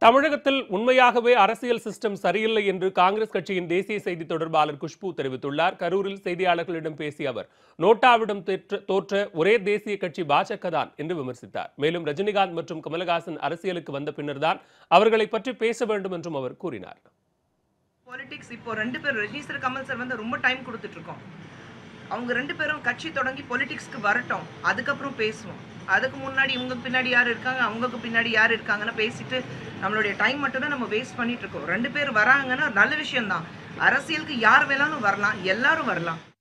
தமிழகத்தில் உண்மையாகவே அரசியல் சிஸ்டம் சரியில்லை என்று காங்கிரஸ் கட்சியின் தேசிய செய்தி தொடர்பாளர் குஷ்பு தெரிவித்துள்ளார் கரூரில் செய்தியாளர்களிடம் பேசிய அவர் நோட்டாவிடம் தேற்ற- தோற்ற ஒரே தேசிய கட்சி பாஜக தான் என்று விமர்சித்தார் மேலும் ரஜினிகாந்த் மற்றும் கமலஹாசன் அரசியலுக்கு வந்த பின்னர்தான் அவர்களை பற்றி பேச வேண்டும் என்றும் அவர் கூறினார் பாலிடிக்ஸ் இப்போ ரெண்டு பேரும் ரஜினி சார் கமல் சார் வந்து ரொம்ப டைம் கொடுத்துட்டு இருக்கோம் அவங்க ரெண்டு பேரும் கட்சி தொடங்கி பொலிட்டிக்ஸ்க்கு வரட்டும் அதுக்கப்புறம் பேசுவோம் அதுக்கு முன்னாடி இவங்க பின்னாடி யார் இருக்காங்க அவங்களுக்கு பின்னாடி யார் இருக்காங்கன்னு பேசிட்டு நம்மளுடைய டைம் மட்டும் தான் நம்ம வேஸ்ட் பண்ணிட்டு இருக்கோம் ரெண்டு பேர் வராங்கன்னா நல்ல விஷயம்தான் அரசியலுக்கு யார் வேணாலும் வரலாம் எல்லாரும் வரலாம்